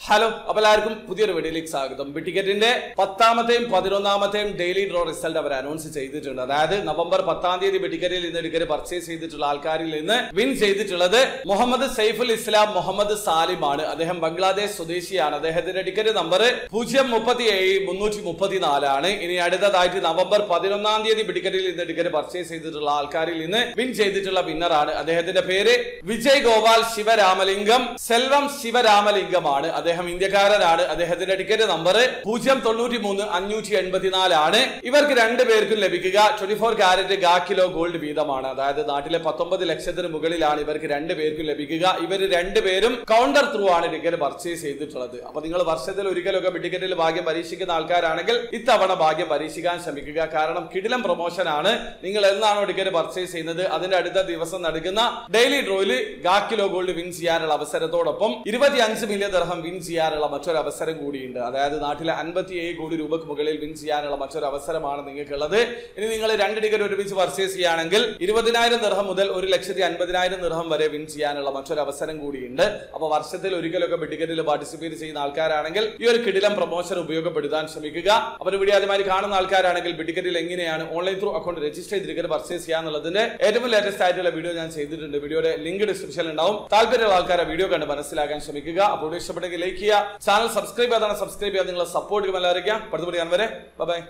hello അപ്പൊ എല്ലാവർക്കും പുതിയൊരു വീഡിയോയിലേക്ക് സ്വാഗതം ബി ടിക്കറ്റിന്റെ പത്താമത്തെയും പതിനൊന്നാമത്തെയും ഡെയിലി ഡ്രോ റിസൾട്ട് അവർ അനൗൺസ് ചെയ്തിട്ടുണ്ട് അതായത് നവംബർ പത്താം തീയതി ബി ടിക്കറ്റിൽ നിന്ന് ടിക്കറ്റ് പർച്ചേസ് ചെയ്തിട്ടുള്ള ആൾക്കാരിൽ നിന്ന് വിൻ ചെയ്തിട്ടുള്ളത് മുഹമ്മദ് സൈഫുൽ ഇസ്ലാം മുഹമ്മദ് സാലിം ആണ് അദ്ദേഹം ബംഗ്ലാദേശ് സ്വദേശിയാണ് അദ്ദേഹത്തിന്റെ ടിക്കറ്റ് നമ്പർ പൂജ്യം മുപ്പത്തി ഏഴ് മുന്നൂറ്റി മുപ്പത്തിനാലാണ് ഇനി അടുത്തതായിട്ട് നവംബർ പതിനൊന്നാം തീയതി ബി ടിക്കറ്റിൽ നിന്ന് ടിക്കറ്റ് പർച്ചേസ് ചെയ്തിട്ടുള്ള ആൾക്കാരിൽ നിന്ന് വിൻ ചെയ്തിട്ടുള്ള വിന്നറാണ് അദ്ദേഹത്തിന്റെ പേര് വിജയ് ഗോപാൽ ശിവരാമലിംഗം സെൽവം ശിവരാമലിംഗമാണ് അദ്ദേഹം ഇന്ത്യക്കാരനാണ് അദ്ദേഹത്തിന്റെ ടിക്കറ്റ് നമ്പർ പൂജ്യം തൊണ്ണൂറ്റി മൂന്ന് അഞ്ഞൂറ്റി എൺപത്തിനാലാണ് ഇവർക്ക് രണ്ടു പേർക്കും ലഭിക്കുക ട്വന്റി ഫോർ ക്യാരറ്റ് ഗാ കിലോ ഗോൾഡ് വീതമാണ് അതായത് നാട്ടിലെ പത്തൊമ്പത് ലക്ഷത്തിന് മുകളിലാണ് ഇവർക്ക് രണ്ടു പേർക്കും ലഭിക്കുക ഇവർ രണ്ടുപേരും കൗണ്ടർ ത്രൂ ആണ് ടിക്കറ്റ് പർച്ചേസ് ചെയ്തിട്ടുള്ളത് അപ്പൊ നിങ്ങൾ വർഷത്തിൽ ഒരിക്കലൊക്കെ ടിക്കറ്റിൽ ഭാഗ്യം പരീക്ഷിക്കുന്ന ആൾക്കാരാണെങ്കിൽ ഇത്തവണ ഭാഗ്യം പരീക്ഷിക്കാൻ ശ്രമിക്കുക കാരണം കിടിലം പ്രൊമോഷൻ ആണ് നിങ്ങൾ എന്നാണോ ടിക്കറ്റ് പർച്ചേസ് ചെയ്യുന്നത് അതിന്റെ അടുത്ത ദിവസം നടക്കുന്ന ഡെയിലി ഡ്രോയിൽ ഗാ കിലോ ഗോൾഡ് വിൻ ചെയ്യാനുള്ള അവസരത്തോടൊപ്പം ഇരുപത്തിയഞ്ച് മില്യൺ ദർഹം വിൻ ചെയ്യാനുള്ള മറ്റൊരു അവസരം കൂടിയുണ്ട് അതായത് നാട്ടിലെ അൻപത്തി ഏഴ് കോടി രൂപക്ക് മുകളിൽ വിൻ ചെയ്യാനുള്ള മറ്റൊരു അവസരമാണ് നിങ്ങൾക്കുള്ളത് ഇനി നിങ്ങൾ രണ്ട് ടിക്കറ്റ് ഒരുമിച്ച് പർച്ചേസ് ചെയ്യുകയാണെങ്കിൽ ഇരുപതിനായിരം ദർഹം മുതൽ ഒരു ലക്ഷത്തി അൻപതിനായിരം ദർഹം വരെ വിൻ ചെയ്യാനുള്ള മറ്റൊരു അവസരം കൂടിയുണ്ട് അപ്പൊ വർഷത്തിൽ ഒരിക്കലൊക്കെ ടിക്കറ്റിൽ പാർട്ടിസിപ്പേറ്റ് ചെയ്യുന്ന ആൾക്കാരാണെങ്കിൽ ഈ ഒരു കിടിലം പ്രൊമോഷൻ ഉപയോഗപ്പെടുത്താൻ ശ്രമിക്കുക അപ്പോൾ വീഡിയോ ആദ്യമായി കാണുന്ന ആൾക്കാരാണെങ്കിൽ ടിക്കറ്റിൽ എങ്ങനെയാണ് ഓൺലൈൻ ത്രൂ അക്കൗണ്ട് രജിസ്റ്റർ ചെയ്ത് ടിക്കറ്റ് പർച്ചേസ് ചെയ്യാന്നുള്ളതിന്റെ ഏറ്റവും ലേറ്റസ്റ്റ് ആയിട്ടുള്ള വീഡിയോ ഞാൻ ചെയ്തിട്ടുണ്ട് വീഡിയോയുടെ ലിങ്ക് ഡിസ്ക്രിപ്ഷനിൽ ഉണ്ടാവും താല്പര്യമുള്ള ആൾക്കാരെ വീഡിയോ കണ്ട് മനസ്സിലാക്കാൻ ശ്രമിക്കുക അപ്പോൾ വീഡിയോ ഇഷ്ടപ്പെട്ടെങ്കിൽ ലൈക്ക് ചെയ്യുക ചാനൽ സബ്സ്ക്രൈബ് ചെയ്താണ് സബ്സ്ക്രൈബ് ചെയ്യാൻ നിങ്ങളെ സപ്പോർട്ട് എല്ലാവരും അടുത്ത വീഡിയോ വരെ ബൈ